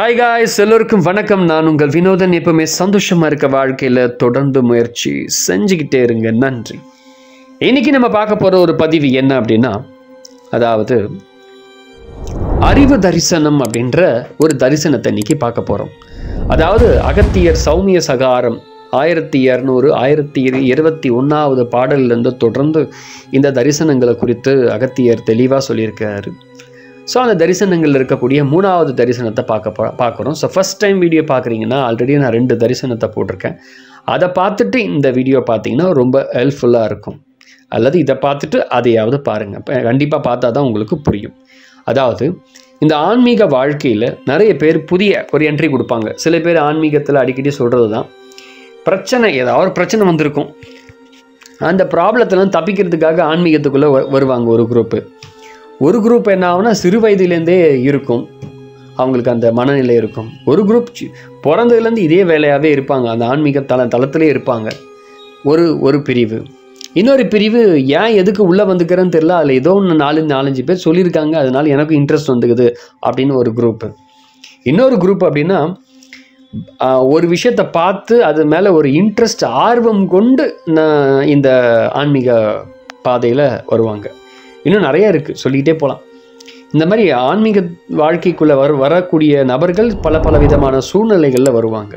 hi guys எல்லோருக்கும் வணக்கம் நான் உங்கள் வினோதன் எப்பவுமே சந்தோஷமா இருக்க வாழ்க்கையில தொடர்ந்து முயற்சி செஞ்சுக்கிட்டே இருங்க நன்றி இன்னைக்கு நம்ம பார்க்க போற ஒரு பதிவு என்ன அப்படின்னா அதாவது அறிவு தரிசனம் அப்படின்ற ஒரு தரிசனத்தை இன்னைக்கு பார்க்க போறோம் அதாவது அகத்தியர் சௌமிய சகாரம் ஆயிரத்தி இரநூறு ஆயிரத்தி இரு- இருபத்தி ஒன்றாவது பாடல்லேருந்து தொடர்ந்து இந்த தரிசனங்களை குறித்து அகத்தியர் தெளிவாக சொல்லியிருக்காரு ஸோ அந்த தரிசனங்கள் இருக்கக்கூடிய மூணாவது தரிசனத்தை பார்க்க போ பார்க்குறோம் ஸோ ஃபஸ்ட் டைம் வீடியோ பார்க்குறீங்கன்னா ஆல்ரெடி நான் ரெண்டு தரிசனத்தை போட்டிருக்கேன் அதை பார்த்துட்டு இந்த வீடியோ பார்த்தீங்கன்னா ரொம்ப ஹெல்ப்ஃபுல்லாக இருக்கும் அல்லது இதை பார்த்துட்டு அதையாவது பாருங்கள் கண்டிப்பாக பார்த்தா தான் உங்களுக்கு புரியும் அதாவது இந்த ஆன்மீக வாழ்க்கையில் நிறைய பேர் புதிய ஒரு என்ட்ரி கொடுப்பாங்க சில பேர் ஆன்மீகத்தில் அடிக்கடி சொல்கிறது தான் பிரச்சனை ஏதாவது ஒரு பிரச்சனை வந்திருக்கும் அந்த ப்ராப்ளத்தெல்லாம் தப்பிக்கிறதுக்காக ஆன்மீகத்துக்குள்ளே வருவாங்க ஒரு குரூப்பு ஒரு குரூப் என்ன ஆகும்னா சிறு வயதிலேருந்தே இருக்கும் அவங்களுக்கு அந்த மனநிலை இருக்கும் ஒரு குரூப் சி- பிறந்ததுலேருந்து இதே வேலையாகவே இருப்பாங்க அந்த ஆன்மீக தள தளத்திலே இருப்பாங்க ஒரு ஒரு பிரிவு இன்னொரு பிரிவு ஏன் எதுக்கு உள்ளே வந்துக்கிறேன்னு தெரியல அதில் ஏதோ ஒன்று நாலு நாலஞ்சு பேர் சொல்லியிருக்காங்க அதனால எனக்கும் இன்ட்ரெஸ்ட் வந்துக்குது அப்படின்னு ஒரு குரூப்பு இன்னொரு குரூப் அப்படின்னா ஆஹ், ஒரு விஷயத்தை பார்த்து அது மேலே ஒரு இன்ட்ரெஸ்ட் ஆர்வம் கொண்டு நான் இந்த ஆன்மீக பாதையில் வருவாங்க இன்னும் நிறைய இருக்குது சொல்லிக்கிட்டே போகலாம் இந்த மாதிரி ஆன்மீக வாழ்க்கைக்குள்ளே வர வரக்கூடிய நபர்கள் பல பல விதமான சூழ்நிலைகளில் வருவாங்க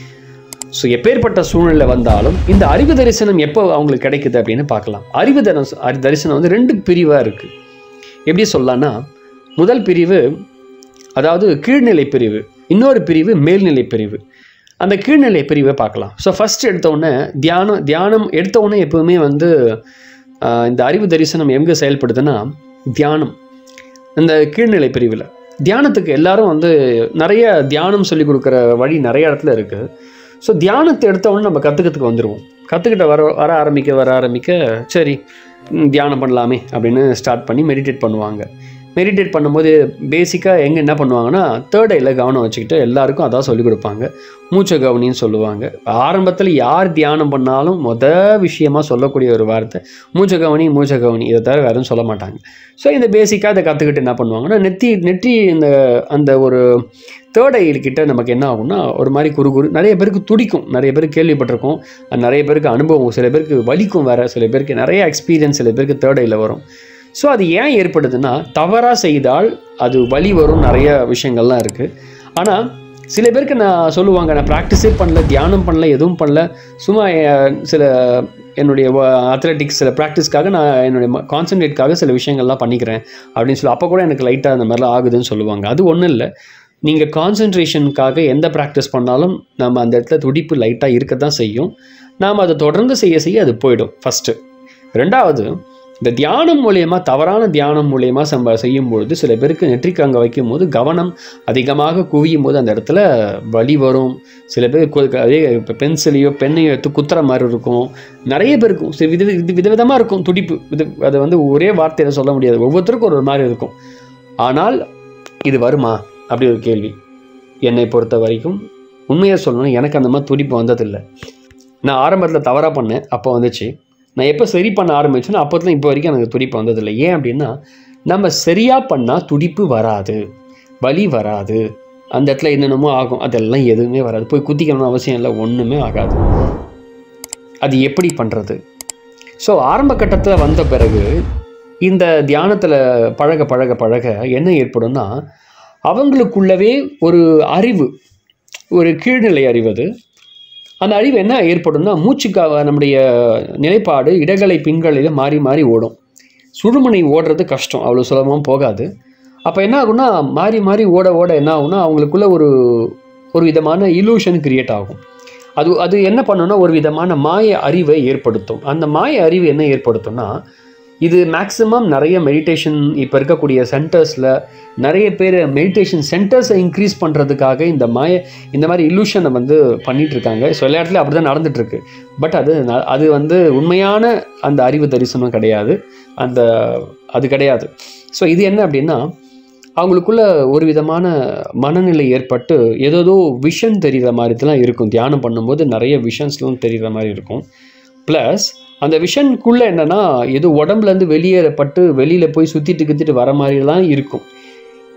ஸோ எப்பேற்பட்ட சூழ்நிலை வந்தாலும் இந்த அறிவு தரிசனம் எப்போ அவங்களுக்கு கிடைக்குது அப்படின்னு பார்க்கலாம் அறிவு தரிச அறி- தரிசனம் வந்து ரெண்டு பிரிவாக இருக்குது எப்படி சொல்லலாம்னா முதல் பிரிவு அதாவது கீழ்நிலை பிரிவு இன்னொரு பிரிவு மேல்நிலை பிரிவு அந்த கீழ்நிலை பிரிவை பார்க்கலாம் ஸோ ஃபஸ்ட் எடுத்தோடனே தியானம் தியானம் எடுத்தோடனே எப்பவுமே வந்து ஆஹ், இந்த அறிவு தரிசனம் எங்கே செயல்படுதுன்னா தியானம் இந்த கீழ்நிலை பிரிவில் தியானத்துக்கு எல்லாரும் வந்து நிறைய தியானம் சொல்லி கொடுக்குற வழி நிறைய இடத்துல இருக்குது ஸோ தியானத்தை எடுத்தவொடனே நம்ம கற்றுக்கிறதுக்கு வந்துடுவோம் கற்றுக்கிட்ட வர வர ஆரம்பிக்க வர ஆரம்பிக்க சரி ம், தியானம் பண்ணலாமே அப்படின்னு ஸ்டார்ட் பண்ணி மெடிடேட் பண்ணுவாங்க மெடிடேட் பண்ணும்போது பேசிக்காக எங்கே என்ன பண்ணுவாங்கன்னா தேர்ட் ஐயில் கவனம் வச்சுக்கிட்டு எல்லாருக்கும் அதான் சொல்லிக் கொடுப்பாங்க மூச்ச கவனின்னு சொல்லுவாங்க ஆரம்பத்தில் யார் தியானம் பண்ணாலும் மொத விஷயமா சொல்லக்கூடிய ஒரு வார்த்தை மூச்ச கவனி மூச்ச கவனி இதை தவிர வேறு சொல்ல மாட்டாங்க ஸோ இந்த பேசிக்காக அதை கற்றுக்கிட்டு என்ன பண்ணுவாங்கன்னா நெத்தி நெற்றி இந்த அந்த ஒரு தேர்ட் ஐக்கிட்ட நமக்கு என்ன ஆகும்னா ஒரு மாதிரி குறு குறு நிறைய பேருக்கு துடிக்கும் நிறைய பேருக்கு கேள்விப்பட்டிருக்கோம் அது நிறைய பேருக்கு அனுபவம் சில பேருக்கு வலிக்கும் வேற சில பேருக்கு நிறைய எக்ஸ்பீரியன்ஸ் சில பேருக்கு தேர்ட் ஐயில் வரும் ஸோ அது ஏன் ஏற்படுதுன்னா தவறாக செய்தால் அது வலி வரும் நிறைய விஷயங்கள்லாம் இருக்குது ஆனால் சில பேருக்கு நான் சொல்லுவாங்க நான் ப்ராக்டிஸே பண்ணல தியானம் பண்ணல எதுவும் பண்ணல சும்மா அஹ், சில என்னுடைய அத்லெட்டிக்ஸ் சில ப்ராக்டிஸ்க்காக நான் என்னுடைய கான்சன்ட்ரேட்காக சில விஷயங்கள்லாம் பண்ணிக்கிறேன் அப்படின்னு சொல்லி அப்போ கூட எனக்கு லைட்டாக அந்த மாதிரிலாம் ஆகுதுன்னு சொல்லுவாங்க அது ஒன்றும் இல்லை நீங்கள் கான்சன்ட்ரேஷனுக்காக எந்த ப்ராக்டிஸ் பண்ணாலும் நம்ம அந்த இடத்துல துடிப்பு லைட்டாக இருக்க தான் செய்யும் நாம் அதை தொடர்ந்து செய்ய செய்ய அது போயிடும் ஃபஸ்ட்டு ரெண்டாவது இந்த தியானம் மூலயமா தவறான தியானம் மூலயமா நம்ம செய்யும் பொழுது சில பேருக்கு நெற்றிக்கு அங்கே வைக்கும் போது கவனம் அதிகமாக குவியும் போது அந்த இடத்துல வலி வரும் சில பேர் கு- அதே இப்போ பென்சிலையோ பெண்ணையோ எடுத்து குத்துற மாதிரி இருக்கும் நிறைய பேருக்கும் சில வித வித விதவிதமாக இருக்கும் துடிப்பு இது அதை வந்து ஒரே வார்த்தையில் சொல்ல முடியாது ஒவ்வொருத்தருக்கும் ஒரு ஒரு மாதிரி இருக்கும் ஆனால் இது வருமா அப்படி ஒரு கேள்வி என்னை பொறுத்த வரைக்கும் உண்மையை சொல்லணும் எனக்கு அந்த மாதிரி துடிப்பு வந்ததில்லை நான் ஆரம்பத்தில் தவறாக பண்ணேன் அப்போ வந்துச்சு நான் எப்போ சரி பண்ண ஆரம்பிச்சேனோ அப்போதுல இப்போ வரைக்கும் எனக்கு துடிப்பு வந்ததில்லை ஏன் அப்படின்னா நம்ம சரியாக பண்ணால் துடிப்பு வராது வலி வராது அந்த இடத்துல என்னென்னமோ ஆகும் அதெல்லாம் எதுவுமே வராது போய் குத்திக்கணும்னு அவசியம் இல்லை ஒன்றுமே ஆகாது அது எப்படி பண்ணுறது ஸோ ஆரம்ப கட்டத்தில் வந்த பிறகு இந்த தியானத்தில் பழக பழக பழக என்ன ஏற்படும்னா அவங்களுக்குள்ளவே ஒரு அறிவு ஒரு கீழ்நிலை அறிவது அந்த அறிவு என்ன ஏற்படும்னா மூச்சுக்காக நம்முடைய நிலைப்பாடு இடகலை பின்கலையில் மாறி மாறி ஓடும் சுழுமுனை ஓடுறது கஷ்டம் அவ்வளோ சுலபமாக போகாது அப்போ என்ன ஆகும்னா மாறி மாறி ஓட ஓட என்ன ஆகும்னா அவங்களுக்குள்ள ஒரு ஒரு விதமான இலூஷன் கிரியேட் ஆகும் அது அது என்ன பண்ணுன்னா ஒரு விதமான மாய அறிவை ஏற்படுத்தும் அந்த மாய அறிவு என்ன ஏற்படுத்தும்னா இது மேக்ஸிமம் நிறைய மெடிடேஷன் இப்போ இருக்கக்கூடிய சென்டர்ஸில் நிறைய பேர் மெடிடேஷன் சென்டர்ஸை இன்க்ரீஸ் பண்ணுறதுக்காக இந்த மாய இந்த மாதிரி இல்லூஷனை வந்து பண்ணிட்டு இருக்காங்க ஸோ எல்லா இடத்துலையும் அப்படி தான் நடந்துட்டுருக்கு பட் அது ந- அது வந்து உண்மையான அந்த அறிவு தரிசனம் கிடையாது அந்த அது கிடையாது ஸோ இது என்ன அப்படின்னா அவங்களுக்குள்ள ஒரு விதமான மனநிலை ஏற்பட்டு ஏதோதோ விஷன் தெரிகிற மாதிரிலாம் இருக்கும் தியானம் பண்ணும்போது நிறைய விஷன்ஸ்லாம் தெரிகிற மாதிரி இருக்கும் ப்ளஸ் அந்த விஷனுக்குள்ளே என்னென்னா ஏதோ உடம்புலேருந்து வெளியேறப்பட்டு வெளியில் போய் சுற்றிட்டு கித்திட்டு வர மாதிரிலாம் இருக்கும்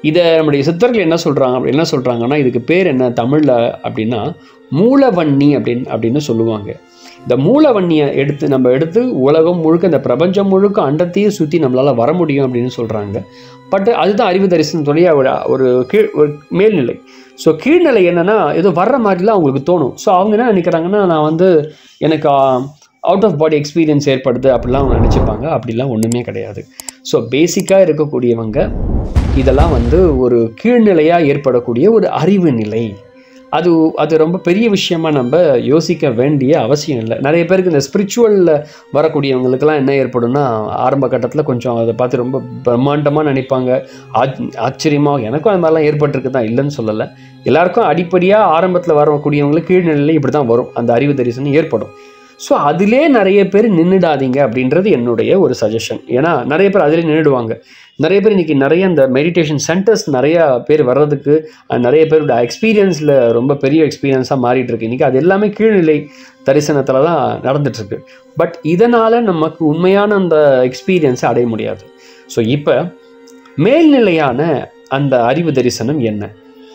இதை நம்முடைய சித்தர்கள் என்ன சொல்கிறாங்க அப்படி என்ன சொல்கிறாங்கன்னா இதுக்கு பேர் என்ன தமிழில் அப்படின்னா மூலவன்னி அப்படின்னு அப்படின்னு சொல்லுவாங்க இந்த மூலவன்னியை எடுத்து நம்ம எடுத்து உலகம் முழுக்க இந்த பிரபஞ்சம் முழுக்க அண்டத்தையே சுற்றி நம்மளால் வர முடியும் அப்படின்னு சொல்கிறாங்க பட் அதுதான் அறிவு தரிசனத்துடைய ஒரு ஒரு கீழ் ஒரு மேல்நிலை ஸோ கீழ்நிலை என்னென்னா ஏதோ வர்ற மாதிரிலாம் அவங்களுக்கு தோணும் ஸோ அவங்க என்ன நினைக்கிறாங்கன்னா நான் வந்து எனக்கு அவுட் ஆஃப் பாடி எக்ஸ்பீரியன்ஸ் ஏற்படுது அப்படிலாம் அவங்க நினச்சிப்பாங்க அப்படிலாம் ஒன்றுமே கிடையாது ஸோ பேசிக்காக இருக்கக்கூடியவங்க இதெல்லாம் வந்து ஒரு கீழ்நிலையாக ஏற்படக்கூடிய ஒரு அறிவு நிலை அது அது ரொம்ப பெரிய விஷயமா நம்ம யோசிக்க வேண்டிய அவசியம் இல்லை நிறைய பேருக்கு இந்த ஸ்பிரிச்சுவலில் வரக்கூடியவங்களுக்கெல்லாம் என்ன ஏற்படும்னா ஆரம்ப கட்டத்தில் கொஞ்சம் அதை பார்த்து ரொம்ப பிரம்மாண்டமாக நினைப்பாங்க ஆச் ஆச்சரியமாக எனக்கும் அது மாதிரிலாம் ஏற்பட்டிருக்கு தான் இல்லைன்னு சொல்லலை எல்லாருக்கும் அடிப்படையாக ஆரம்பத்தில் வரக்கூடியவங்களுக்கு கீழ்நிலையில் இப்படி தான் வரும் அந்த அறிவு தரிசனம் ஏற்படும் ஸோ அதிலே நிறைய பேர் நின்றுடாதீங்க அப்படின்றது என்னுடைய ஒரு சஜஷன் ஏன்னா நிறைய பேர் அதிலே நின்றுடுவாங்க நிறைய பேர் இன்றைக்கி நிறைய இந்த மெடிடேஷன் சென்டர்ஸ் நிறையா பேர் வர்றதுக்கு அஹ், நிறைய பேரோட எக்ஸ்பீரியன்ஸில் ரொம்ப பெரிய எக்ஸ்பீரியன்ஸாக மாறிட்டு இருக்கு இன்றைக்கி அது எல்லாமே கீழ்நிலை தரிசனத்தில் தான் நடந்துட்டுருக்கு பட் இதனால் நமக்கு உண்மையான அந்த எக்ஸ்பீரியன்ஸை அடைய முடியாது ஸோ இப்போ மேல்நிலையான அந்த அறிவு தரிசனம் என்ன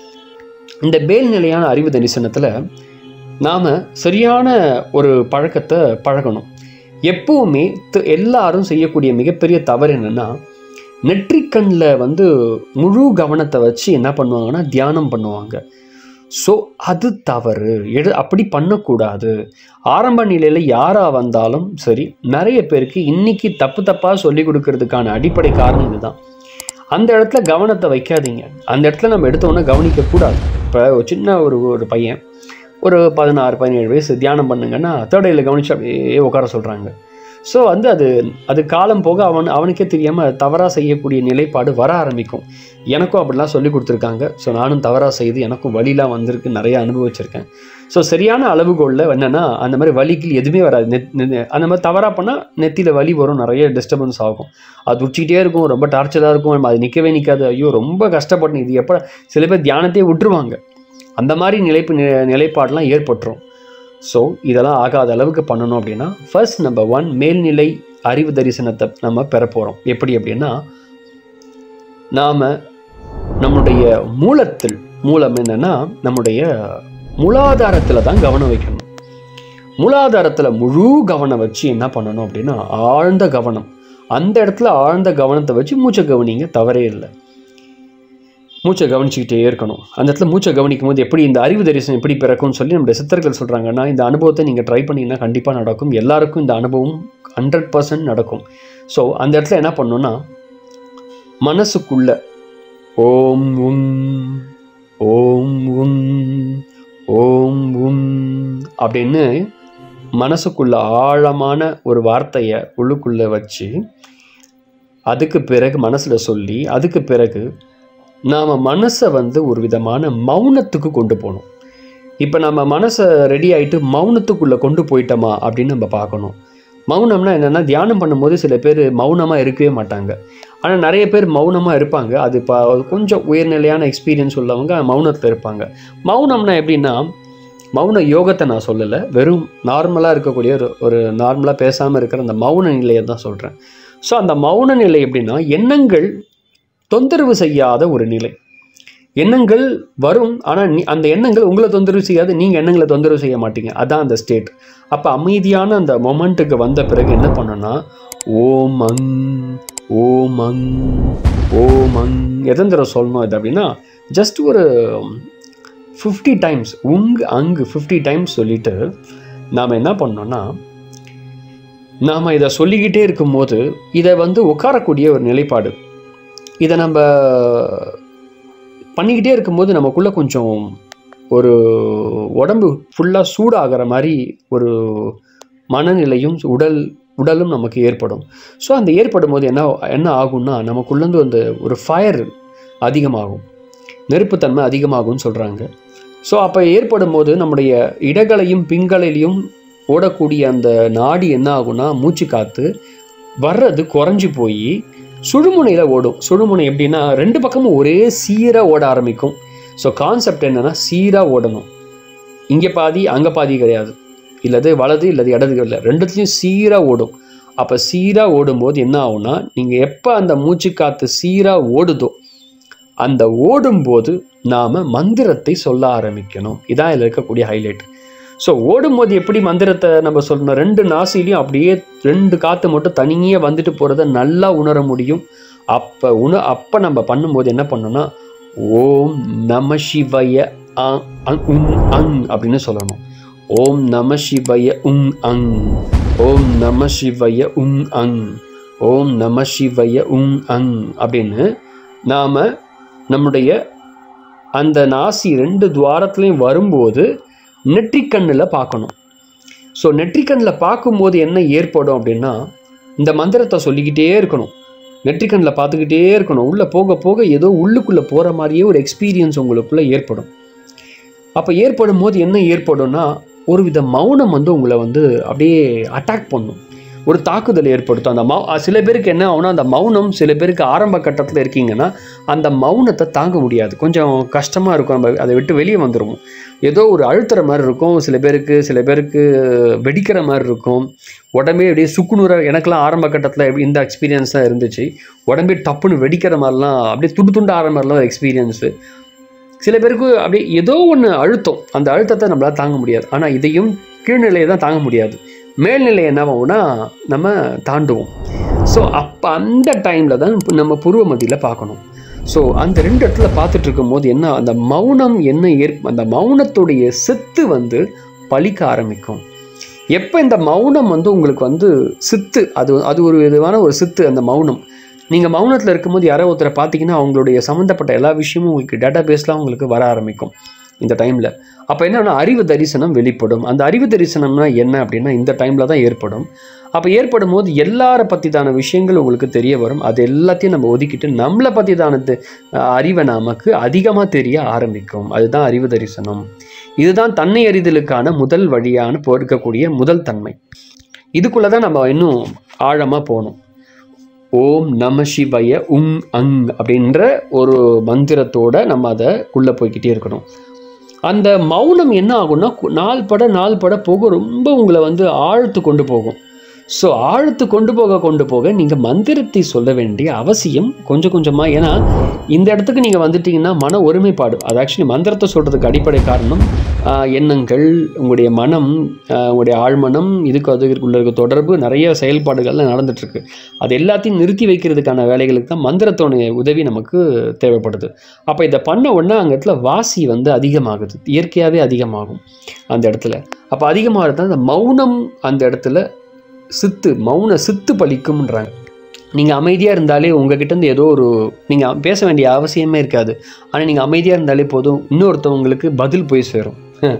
இந்த மேல்நிலையான அறிவு தரிசனத்தில் நாம் சரியான ஒரு பழக்கத்தை பழகணும் எப்பவுமே த- எல்லாரும் செய்யக்கூடிய மிகப்பெரிய தவறு என்னென்னா நெற்றிக்கண்ணில் வந்து முழு கவனத்தை வச்சு என்ன பண்ணுவாங்கன்னா தியானம் பண்ணுவாங்க ஸோ அது தவறு எடு அப்படி பண்ணக்கூடாது ஆரம்ப நிலையில் யாராக வந்தாலும் சரி நிறைய பேருக்கு இன்னைக்கு தப்பு தப்பாக சொல்லி கொடுக்கறதுக்கான அடிப்படை காரணம் இதுதான் அந்த இடத்துல கவனத்தை வைக்காதீங்க அந்த இடத்துல நம்ம எடுத்தோன்னே கவனிக்கக்கூடாது இப்போ ஒரு சின்ன ஒரு ஒரு பையன் ஒரு பதினாறு பதினேழு வயசு தியானம் பண்ணுங்கன்னா தேர்டையில் கவனிச்சு அப்படியே உட்கார சொல்கிறாங்க ஸோ வந்து அது அது காலம் போக அவன் அவனுக்கே தெரியாமல் தவறாக செய்யக்கூடிய நிலைப்பாடு வர ஆரம்பிக்கும் எனக்கும் அப்படிலாம் சொல்லி கொடுத்துருக்காங்க ஸோ நானும் தவறாக செய்து எனக்கும் வலிலாம் வந்திருக்கு நிறைய அனுபவிச்சிருக்கேன் ஸோ சரியான அளவுகோலில் என்னென்னா அந்த மாதிரி வலிக்கு எதுவுமே வராது நெத் நெ- அந்த மாதிரி தவறாக பண்ணால் நெத்தியில் வலி வரும் நிறைய டிஸ்டர்பன்ஸ் ஆகும் அது உச்சிக்கிட்டே இருக்கும் ரொம்ப டார்ச்சராக இருக்கும் அது நிற்கவே நிற்காது ஐயோ ரொம்ப கஷ்டப்படணும் இது எப்போ சில பேர் தியானத்தையே விட்டுருவாங்க அந்த மாதிரி நிலைப்பு நி- நிலைப்பாடெலாம் ஏற்பட்டுரும் ஸோ இதெல்லாம் ஆகாத அளவுக்கு பண்ணணும் அப்படின்னா ஃபர்ஸ்ட் நம்பர் ஒன் மேல்நிலை அறிவு தரிசனத்தை நம்ம பெற போகிறோம் எப்படி அப்படின்னா நாம் நம்முடைய மூலத்தில் மூலம் என்னன்னா நம்முடைய மூலாதாரத்தில் தான் கவனம் வைக்கணும் மூலாதாரத்தில் முழு கவனம் வச்சு என்ன பண்ணணும் அப்படின்னா ஆழ்ந்த கவனம் அந்த இடத்துல ஆழ்ந்த கவனத்தை வச்சு மூச்சை கவனிங்க தவறே இல்லை மூச்சை கவனிச்சுக்கிட்டே இருக்கணும் அந்த இடத்துல மூச்சை கவனிக்கும் போது எப்படி இந்த அறிவு தரிசனம் எப்படி பிறக்கும்னு சொல்லி நம்முடைய சித்தர்கள் சொல்கிறாங்கன்னா இந்த அனுபவத்தை நீங்கள் ட்ரை பண்ணீங்கன்னா கண்டிப்பாக நடக்கும் எல்லாருக்கும் இந்த அனுபவம் ஹண்ட்ரட் பர்சன்ட் நடக்கும் ஸோ அந்த இடத்துல என்ன பண்ணணும்னா மனசுக்குள்ள ஓம் உம் ஓம் உம் ஓம் உம் அப்படின்னு மனசுக்குள்ள ஆழமான ஒரு வார்த்தையை உள்ளுக்குள்ளே வச்சு அதுக்கு பிறகு மனசில் சொல்லி அதுக்கு பிறகு நாம் மனசை வந்து ஒரு விதமான மௌனத்துக்கு கொண்டு போகணும் இப்போ நம்ம மனசை ரெடி ஆகிட்டு மௌனத்துக்குள்ளே கொண்டு போயிட்டோமா அப்படின்னு நம்ம பார்க்கணும் மௌனம்னா என்னென்னா தியானம் பண்ணும்போது சில பேர் மௌனமாக இருக்கவே மாட்டாங்க ஆனால் நிறைய பேர் மௌனமாக இருப்பாங்க அது இப்போ கொஞ்சம் உயர்நிலையான எக்ஸ்பீரியன்ஸ் உள்ளவங்க மௌனத்தில் இருப்பாங்க மௌனம்னா எப்படின்னா மௌன யோகத்தை நான் சொல்லலை வெறும் நார்மலாக இருக்கக்கூடிய ஒரு ஒரு நார்மலாக பேசாமல் இருக்கிற அந்த மௌன நிலையை தான் சொல்கிறேன் ஸோ அந்த மௌன நிலை எப்படின்னா எண்ணங்கள் தொந்தரவு செய்யாத ஒரு நிலை எண்ணங்கள் வரும் ஆனால் நீ அந்த எண்ணங்கள் உங்களை தொந்தரவு செய்யாது நீங்கள் எண்ணங்களை தொந்தரவு செய்ய மாட்டீங்க அதான் அந்த ஸ்டேட் அப்போ அமைதியான அந்த மொமெண்ட்டுக்கு வந்த பிறகு என்ன பண்ணணும்னா ஓம் அங் ஓம் அங் ஓம் அங் எத்தனை தடவை சொல்லணும் இது அப்படின்னா ஜஸ்ட் ஒரு ஃபிஃப்டி டைம்ஸ் உங் அங்கு ஃபிஃப்டி டைம்ஸ் சொல்லிட்டு நாம் என்ன பண்ணோம்னா நாம் இதை சொல்லிக்கிட்டே இருக்கும்போது இதை வந்து உட்காரக்கூடிய ஒரு நிலைப்பாடு இதை நம்ம பண்ணிக்கிட்டே இருக்கும்போது நமக்குள்ளே கொஞ்சம் ஒரு உடம்பு ஃபுல்லாக சூடாகிற மாதிரி ஒரு மனநிலையும் உடல் உடலும் நமக்கு ஏற்படும் ஸோ அந்த ஏற்படும் போது என்ன என்ன ஆகும்னா நமக்குள்ளேருந்து அந்த ஒரு ஃபயர் அதிகமாகும் நெருப்புத்தன்மை அதிகமாகும்னு சொல்கிறாங்க ஸோ அப்போ ஏற்படும் போது நம்முடைய இடகளையும் பிங்களையும் ஓடக்கூடிய அந்த நாடி என்ன ஆகும்னா மூச்சு காற்று வர்றது குறைஞ்சி போய் சுழுமுனையில் ஓடும் சுழுமுனை எப்படின்னா ரெண்டு பக்கமும் ஒரே சீராக ஓட ஆரம்பிக்கும் ஸோ கான்செப்ட் என்னென்னா சீராக ஓடணும் இங்கே பாதி அங்கே பாதி கிடையாது இல்லது வலது இல்லது இடது இல்லை ரெண்டுத்துலேயும் சீராக ஓடும் அப்போ சீராக ஓடும்போது என்ன ஆகும்னா நீங்கள் எப்போ அந்த மூச்சு காற்று சீராக ஓடுதோ அந்த ஓடும்போது நாம் மந்திரத்தை சொல்ல ஆரம்பிக்கணும் இதான் இதில் இருக்கக்கூடிய ஹைலைட் ஸோ ஓடும்போது எப்படி மந்திரத்தை நம்ம சொல்லணும் ரெண்டு நாசிலையும் அப்படியே ரெண்டு காற்று மட்டும் தனியே வந்துட்டு போகிறத நல்லா உணர முடியும் அப்போ உண அப்போ நம்ம பண்ணும்போது என்ன பண்ணோம்னா ஓம் நம சிவய அ- அங் உங் அங் அப்படின்னு சொல்லணும் ஓம் நம சிவய உங் அங் ஓம் நம சிவய உங் அங் ஓம் நம சிவய உங் அங் அப்படின்னு நாம் நம்முடைய அந்த நாசி ரெண்டு துவாரத்துலையும் வரும்போது நெற்றிக்கண்ணில் பார்க்கணும் ஸோ நெற்றிக்கண்ணில் பார்க்கும்போது என்ன ஏற்படும் அப்படின்னா இந்த மந்திரத்தை சொல்லிக்கிட்டே இருக்கணும் நெற்றிக்கண்ணில் பார்த்துக்கிட்டே இருக்கணும் உள்ளே போக போக ஏதோ உள்ளுக்குள்ளே போகிற மாதிரியே ஒரு எக்ஸ்பீரியன்ஸ் உங்களுக்குள்ளே ஏற்படும் அப்போ ஏற்படும் போது என்ன ஏற்படும்னா ஒரு வித மௌனம் வந்து உங்களை வந்து அப்படியே அட்டாக் பண்ணும் ஒரு தாக்குதல் ஏற்படுத்தும் அந்த மௌ சில பேருக்கு என்ன ஆகும்னா அந்த மௌனம் சில பேருக்கு ஆரம்ப கட்டத்தில் இருக்கீங்கன்னா அந்த மௌனத்தை தாங்க முடியாது கொஞ்சம் கஷ்டமாக இருக்கும் நம்ம அதை விட்டு வெளியே வந்துடுவோம் ஏதோ ஒரு அழுத்துற மாதிரி இருக்கும் சில பேருக்கு சில பேருக்கு வெடிக்கிற மாதிரி இருக்கும் உடம்பே அப்படியே சுக்குநூற எனக்கெல்லாம் ஆரம்ப கட்டத்தில் இந்த எக்ஸ்பீரியன்ஸ் தான் இருந்துச்சு உடம்பே டப்புன்னு வெடிக்கிற மாதிரிலாம் அப்படியே துண்டு துண்டு ஆகிற மாதிரிலாம் எக்ஸ்பீரியன்ஸு சில பேருக்கு அப்படியே ஏதோ ஒன்று அழுத்தம் அந்த அழுத்தத்தை நம்மளால் தாங்க முடியாது ஆனால் இதையும் கீழ்நிலையை தான் தாங்க முடியாது மேல்நிலை என்ன ஆகும்னா நம்ம தாண்டுவோம் ஸோ அப்போ அந்த டைமில் தான் நம்ம புருவ மத்தியில் பார்க்கணும் ஸோ அந்த ரெண்டு இடத்துல பார்த்துட்டு இருக்கும்போது என்ன அந்த மௌனம் என்ன ஏற் அந்த மௌனத்துடைய சித்து வந்து பலிக்க ஆரம்பிக்கும் எப்போ இந்த மௌனம் வந்து உங்களுக்கு வந்து சித்து அது அது ஒரு விதமான ஒரு சித்து அந்த மௌனம் நீங்கள் மௌனத்தில் இருக்கும்போது யாரோ ஒருத்தரை பார்த்தீங்கன்னா அவங்களுடைய சம்மந்தப்பட்ட எல்லா விஷயமும் உங்களுக்கு டேட்டா பேஸ்லாம் உங்களுக்கு வர ஆரம்பிக்கும் இந்த டைமில் அப்போ என்னன்னா அறிவு தரிசனம் வெளிப்படும் அந்த அறிவு தரிசனம்னா என்ன அப்படின்னா இந்த டைமில் தான் ஏற்படும் அப்போ ஏற்படும் போது எல்லாரை பற்றிதான விஷயங்கள் உங்களுக்கு தெரிய வரும் அது எல்லாத்தையும் நம்ம ஒதுக்கிட்டு நம்மளை பற்றிதான அறிவை நமக்கு அதிகமாக தெரிய ஆரம்பிக்கும் அதுதான் அறிவு தரிசனம் இதுதான் தன்னை அறிதலுக்கான முதல் வழியான இருக்கக்கூடிய முதல் தன்மை இதுக்குள்ளே தான் நம்ம இன்னும் ஆழமாக போகணும் ஓம் நம சிவய உங் அங் அப்படின்ற ஒரு மந்திரத்தோட நம்ம அதை உள்ளே போய்க்கிட்டே இருக்கணும் அந்த மௌனம் என்ன ஆகும்னா கு- நாள் பட நாள் பட போக ரொம்ப உங்களை வந்து ஆழ்த்து கொண்டு போகும் ஸோ ஆழ்த்து கொண்டு போக கொண்டு போக நீங்கள் மந்திரத்தை சொல்ல வேண்டிய அவசியம் கொஞ்சம் கொஞ்சமாக ஏன்னா இந்த இடத்துக்கு நீங்கள் வந்துட்டீங்கன்னா மன ஒருமைப்பாடு அது ஆக்சுவலி மந்திரத்தை சொல்கிறதுக்கு அடிப்படை காரணம் ஆஹ், எண்ணங்கள் உங்களுடைய மனம் ஆஹ், உங்களுடைய ஆழ்மனம் இதுக்கு அதுக்குள்ள இருக்க தொடர்பு நிறைய செயல்பாடுகள்லாம் நடந்துட்டுருக்கு அது எல்லாத்தையும் நிறுத்தி வைக்கிறதுக்கான வேலைகளுக்கு தான் மந்திரத்தோடைய உதவி நமக்கு தேவைப்படுது அப்போ இதை பண்ண உடனே அங்கே இடத்துல வாசி வந்து அதிகமாகுது இயற்கையாகவே அதிகமாகும் அந்த இடத்துல அப்போ அதிகமாகிறது அந்த மௌனம் அந்த இடத்துல சித்து மௌன சித்து பலிக்கும்ன்றாங்க நீங்கள் அமைதியாக இருந்தாலே உங்ககிட்ட இருந்து ஏதோ ஒரு நீங்கள் பேச வேண்டிய அவசியமே இருக்காது ஆனால் நீங்கள் அமைதியாக இருந்தாலே போதும் இன்னொருத்தவங்களுக்கு பதில் போய் சேரும்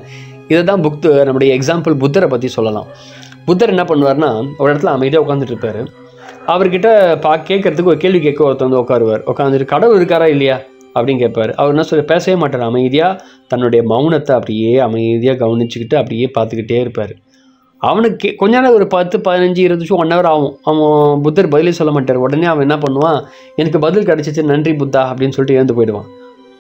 இதை தான் புக் நம்முடைய எக்ஸாம்பிள் புத்தரை பற்றி சொல்லலாம் புத்தர் என்ன பண்ணுவார்னா ஒரு இடத்துல அமைதியாக உட்காந்துட்டு இருப்பார் அவர்கிட்ட பா கேட்கறதுக்கு ஒரு கேள்வி கேட்க ஒருத்தர் வந்து உட்காருவார் உட்காந்துட்டு கடவுள் இருக்காரா இல்லையா அப்படின்னு கேட்பார் அவர் என்ன சொல்ல பேசவே மாட்டார் அமைதியாக தன்னுடைய மௌனத்தை அப்படியே அமைதியாக கவனிச்சுக்கிட்டு அப்படியே பார்த்துக்கிட்டே இருப்பார் அவனுக்கு கே- கொஞ்ச நேரம் ஒரு பத்து பதினஞ்சு இருபது நிமிஷம் ஒன் ஹவர் ஆகும் அவன் புத்தர் பதிலே சொல்ல மாட்டார் உடனே அவன் என்ன பண்ணுவான் எனக்கு பதில் கிடைச்சிச்சு நன்றி புத்தா அப்படின்னு சொல்லிட்டு எழுந்து போயிடுவான்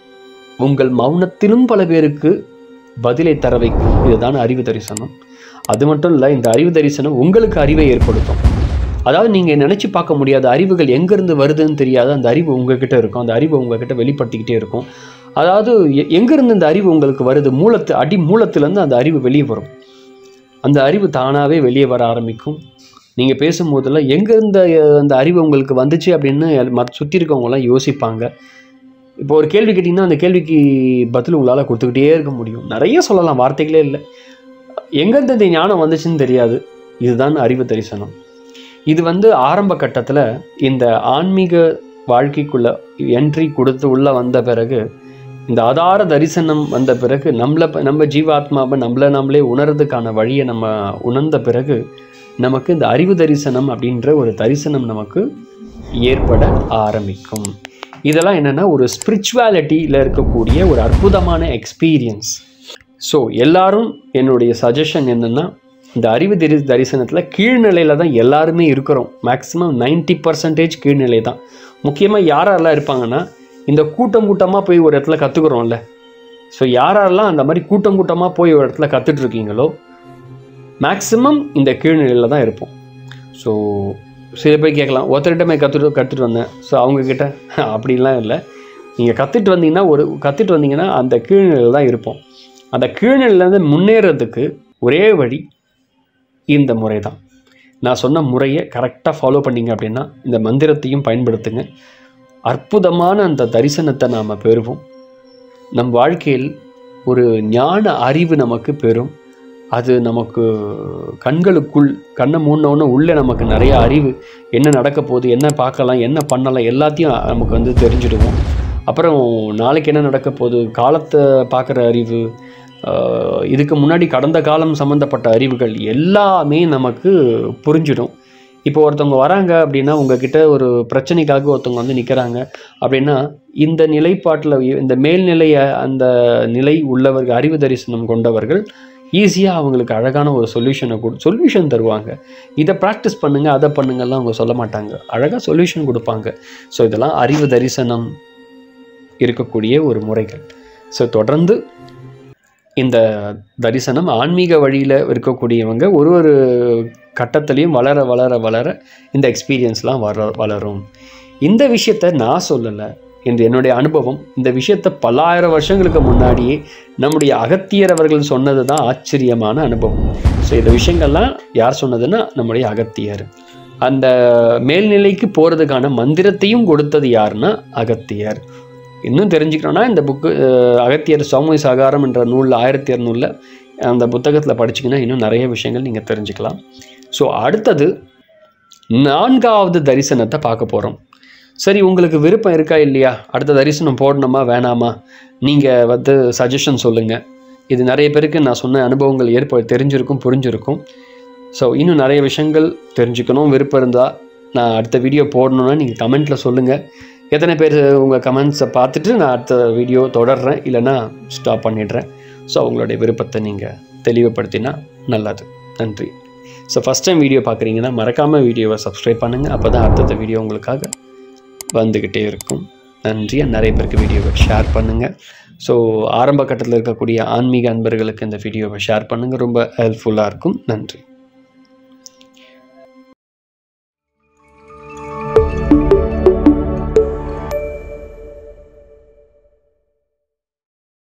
உங்கள் மௌனத்திலும் பல பேருக்கு பதிலை தர வைக்கும் இதுதான் அறிவு தரிசனம் அது மட்டும் இல்லை இந்த அறிவு தரிசனம் உங்களுக்கு அறிவை ஏற்படுத்தும் அதாவது நீங்கள் நினச்சி பார்க்க முடியாத அறிவுகள் எங்கேருந்து வருதுன்னு தெரியாது அந்த அறிவு உங்ககிட்ட இருக்கும் அந்த அறிவு உங்ககிட்ட வெளிப்படுத்திக்கிட்டே இருக்கும் அதாவது எ- எங்கேருந்து இந்த அறிவு உங்களுக்கு வருது மூலத்து அடி மூலத்திலேருந்து அந்த அறிவு வெளியே வரும் அந்த அறிவு தானாகவே வெளியே வர ஆரம்பிக்கும் நீங்கள் பேசும்போதெல்லாம் எங்கேருந்து அந்த அறிவு உங்களுக்கு வந்துச்சு அப்படின்னு மற்ற சுற்றி இருக்கவங்களாம் யோசிப்பாங்க இப்போ ஒரு கேள்வி கேட்டிங்கன்னா அந்த கேள்விக்கு பதில் உங்களால் கொடுத்துக்கிட்டே இருக்க முடியும் நிறைய சொல்லலாம் வார்த்தைகளே இல்லை எங்கேருந்து இந்த ஞானம் வந்துச்சுன்னு தெரியாது இதுதான் அறிவு தரிசனம் இது வந்து ஆரம்ப கட்டத்தில் இந்த ஆன்மீக வாழ்க்கைக்குள்ள என்ட்ரி கொடுத்து உள்ளே வந்த பிறகு இந்த ஆதார தரிசனம் வந்த பிறகு நம்மளை ப- நம்ம ஜீவாத்மாவை நம்மளை நம்மளே உணர்றதுக்கான வழியை நம்ம உணர்ந்த பிறகு நமக்கு இந்த அறிவு தரிசனம் அப்படின்ற ஒரு தரிசனம் நமக்கு ஏற்பட ஆரம்பிக்கும் இதெல்லாம் என்னென்னா ஒரு ஸ்பிரிச்சுவாலிட்டியில் இருக்கக்கூடிய ஒரு அற்புதமான எக்ஸ்பீரியன்ஸ் ஸோ எல்லாரும் என்னுடைய சஜஷன் என்னென்னா இந்த அறிவு தரி தரிசனத்தில் கீழ்நிலையில் தான் எல்லாருமே இருக்கிறோம் மேக்ஸிமம் 90% பர்சன்டேஜ் கீழ்நிலை தான் முக்கியமாக யாரெல்லாம் இருப்பாங்கன்னா இந்த கூட்டம் கூட்டமாக போய் ஒரு இடத்துல கற்றுக்குறோம்ல ஸோ யாரெல்லாம் அந்த மாதிரி கூட்டம் கூட்டமாக போய் ஒரு இடத்துல கற்றுட்டு இருக்கீங்களோ மேக்ஸிமம் இந்த கீழ்நிலையில் தான் இருப்போம் ஸோ சில பேர் கேட்கலாம் ஒருத்தர்கிட்ட போய் கற்றுட்டு கற்றுட்டு வந்தேன் ஸோ அவங்கக்கிட்ட அப்படிலாம் இல்லை நீங்கள் கற்றுட்டு வந்தீங்கன்னா ஒரு கற்றுட்டு வந்தீங்கன்னா அந்த கீழ்நிலையில் தான் இருப்போம் அந்த கீழ்நிலையிலேருந்து முன்னேறதுக்கு ஒரே வழி இந்த முறை தான் நான் சொன்ன முறையை கரெக்டாக ஃபாலோ பண்ணீங்க அப்படின்னா இந்த மந்திரத்தையும் பயன்படுத்துங்க அற்புதமான அந்த தரிசனத்தை நாம் பெறுவோம் நம் வாழ்க்கையில் ஒரு ஞான அறிவு நமக்கு பெறும் அது நமக்கு கண்களுக்குள் கண்ணை மூடினோன்னு உள்ளே நமக்கு நிறைய அறிவு என்ன நடக்க போகுது என்ன பார்க்கலாம் என்ன பண்ணலாம் எல்லாத்தையும் நமக்கு வந்து தெரிஞ்சிடுவோம் அப்புறம் நாளைக்கு என்ன நடக்க போகுது காலத்தை பார்க்குற அறிவு ஆஹ், இதுக்கு முன்னாடி கடந்த காலம் சம்மந்தப்பட்ட அறிவுகள் எல்லாமே நமக்கு புரிஞ்சிடும் இப்போ ஒருத்தவங்க வராங்க அப்படின்னா உங்ககிட்ட ஒரு பிரச்சனைக்காக ஒருத்தவங்க வந்து நிற்கிறாங்க அப்படின்னா இந்த நிலைப்பாட்டில் இந்த மேல்நிலைய அந்த நிலை உள்ளவர்கள் அறிவு தரிசனம் கொண்டவர்கள் ஈஸியாக அவங்களுக்கு அழகான ஒரு சொல்யூஷனை கொடு சொல்யூஷன் தருவாங்க இதை ப்ராக்டிஸ் பண்ணுங்கள் அதை பண்ணுங்கலாம் அவங்க சொல்ல மாட்டாங்க அழகாக சொல்யூஷன் கொடுப்பாங்க ஸோ இதெல்லாம் அறிவு தரிசனம் இருக்கக்கூடிய ஒரு முறைகள் ஸோ தொடர்ந்து இந்த தரிசனம் ஆன்மீக வழியில் இருக்கக்கூடியவங்க ஒரு ஒரு கட்டத்துலேயும் வளர வளர வளர இந்த எக்ஸ்பீரியன்ஸ்லாம் வர வளரும் இந்த விஷயத்த நான் சொல்லலை என்று என்னுடைய அனுபவம் இந்த விஷயத்தை பல்லாயிரம் வருஷங்களுக்கு முன்னாடியே நம்முடைய அகத்தியர் அவர்கள் சொன்னது தான் ஆச்சரியமான அனுபவம் ஸோ இந்த விஷயங்கள்லாம் யார் சொன்னதுன்னா நம்முடைய அகத்தியர் அந்த மேல்நிலைக்கு போகிறதுக்கான மந்திரத்தையும் கொடுத்தது யாருன்னா அகத்தியர் இன்னும் தெரிஞ்சுக்கணும்னா இந்த புக்கு அகத்தியர் சௌமிய சாகாரம் என்ற நூலில் ஆயிரத்தி இரநூறில் அந்த புத்தகத்தில் படிச்சிங்கன்னா இன்னும் நிறைய விஷயங்கள் நீங்கள் தெரிஞ்சுக்கலாம் ஸோ அடுத்தது நான்காவது தரிசனத்தை பார்க்க போகிறோம் சரி உங்களுக்கு விருப்பம் இருக்கா இல்லையா அடுத்த தரிசனம் போடணுமா வேணாமா நீங்கள் வந்து சஜஷன் சொல்லுங்கள் இது நிறைய பேருக்கு நான் சொன்ன அனுபவங்கள் ஏற்ப தெரிஞ்சிருக்கும் புரிஞ்சிருக்கும் ஸோ இன்னும் நிறைய விஷயங்கள் தெரிஞ்சுக்கணும் விருப்பம் இருந்தால் நான் அடுத்த வீடியோ போடணுன்னா நீங்கள் கமெண்ட்டில் சொல்லுங்கள் எத்தனை பேர் உங்கள் கமெண்ட்ஸை பார்த்துட்டு நான் அடுத்த வீடியோ தொடர்றேன் இல்லைன்னா ஸ்டாப் பண்ணிடுறேன் ஸோ அவங்களுடைய விருப்பத்தை நீங்கள் தெளிவுபடுத்தினா நல்லது நன்றி ஸோ ஃபஸ்ட் டைம் வீடியோ பார்க்குறீங்கன்னா மறக்காமல் வீடியோவை சப்ஸ்கிரைப் பண்ணுங்கள் அப்போ தான் அடுத்தடுத்த வீடியோ உங்களுக்காக வந்துக்கிட்டே இருக்கும் நன்றி நிறைய பேருக்கு வீடியோவை ஷேர் பண்ணுங்கள் ஸோ ஆரம்ப கட்டத்தில் இருக்கக்கூடிய ஆன்மீக அன்பர்களுக்கு இந்த வீடியோவை ஷேர் பண்ணுங்கள் ரொம்ப ஹெல்ப்ஃபுல்லாக இருக்கும் நன்றி